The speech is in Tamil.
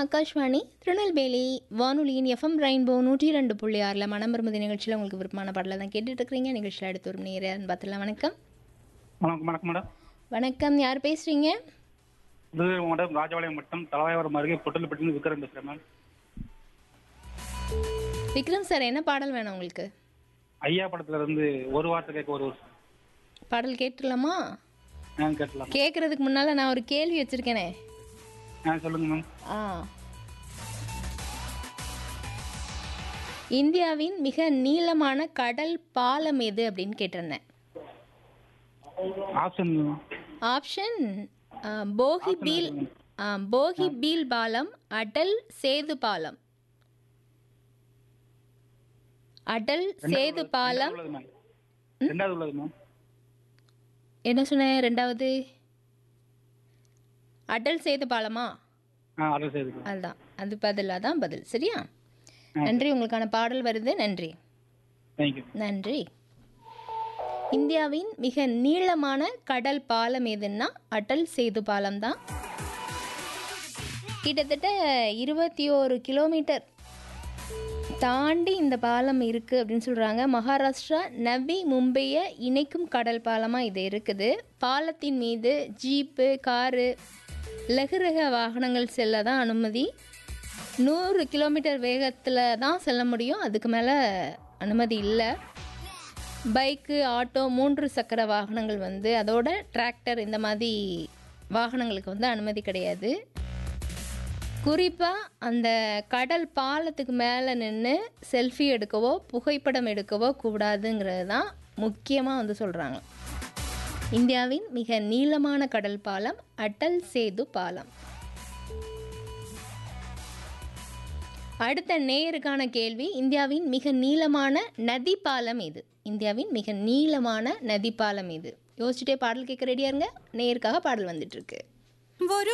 ஆகாஷ்வாணி திருநெல்வேலி வானொலியின் எஃப்எம் ரெயின்போ நூற்றி ரெண்டு புள்ளி ஆறில் மனமிருமதி நிகழ்ச்சியில் உங்களுக்கு விருப்பமான பாடலை தான் கேட்டுட்டு இருக்கிறீங்க நிகழ்ச்சியில் அடுத்து ஒரு நேரம் பார்த்துலாம் வணக்கம் வணக்கம் வணக்கம் மேடம் வணக்கம் யார் பேசுகிறீங்க இது மேடம் ராஜபாளையம் மட்டம் தலைவாயவரம் அருகே பொட்டல்பட்டின்னு விக்ரம் பேசுகிறேன் மேம் விக்ரம் சார் என்ன பாடல் வேணும் உங்களுக்கு ஐயா படத்துல இருந்து ஒரு வார்த்தை கேட்க ஒரு வருஷம் பாடல் கேட்டுடலாமா ஆ கேட்கலாம் கேட்குறதுக்கு முன்னால் நான் ஒரு கேள்வி வச்சுருக்கேனே ஆ சொல்லுங்க மேம் ஆ இந்தியாவின் மிக நீளமான கடல் பாலம் எது அப்படின்னு கேட்டிருந்தேன் ஆப்ஷன் ஆப்ஷன் ஆ, போகி பீல் ஆ, போகி பீல் பாலம் அடல் சேது பாலம் அடல் சேது பாலம் உள்ளது மேம் ரெண்டாவது உள்ளது மேம் என்ன சொன்னேன் ரெண்டாவது அடல் சேது பாலமா ஆ அட்ரஸ் செய்து அதுதான் அது பதிலாக தான் பதில் சரியா நன்றி உங்களுக்கான பாடல் வருது நன்றி தேங்க்யூ நன்றி இந்தியாவின் மிக நீளமான கடல் பாலம் எதுன்னா அடல் சேது பாலம் தான் கிட்டத்தட்ட இருபத்தி ஓரு கிலோமீட்டர் தாண்டி இந்த பாலம் இருக்குது அப்படின்னு சொல்கிறாங்க மகாராஷ்டிரா நவி மும்பையை இணைக்கும் கடல் பாலமாக இது இருக்குது பாலத்தின் மீது ஜீப்பு காரு லகுரக வாகனங்கள் செல்ல தான் அனுமதி நூறு கிலோமீட்டர் வேகத்தில் தான் செல்ல முடியும் அதுக்கு மேலே அனுமதி இல்லை பைக்கு ஆட்டோ மூன்று சக்கர வாகனங்கள் வந்து அதோட டிராக்டர் இந்த மாதிரி வாகனங்களுக்கு வந்து அனுமதி கிடையாது குறிப்பாக அந்த கடல் பாலத்துக்கு மேலே நின்று செல்ஃபி எடுக்கவோ புகைப்படம் எடுக்கவோ கூடாதுங்கிறது தான் முக்கியமாக வந்து சொல்கிறாங்க இந்தியாவின் மிக நீளமான கடல் பாலம் அடல் சேது பாலம் அடுத்த நேயருக்கான கேள்வி இந்தியாவின் மிக நீளமான நதி பாலம் எது இந்தியாவின் மிக நீளமான நதி பாலம் எது யோசிச்சுட்டே பாடல் கேட்க ரெடியா இருங்க நேயருக்காக பாடல் வந்துட்டு இருக்கு ஒரு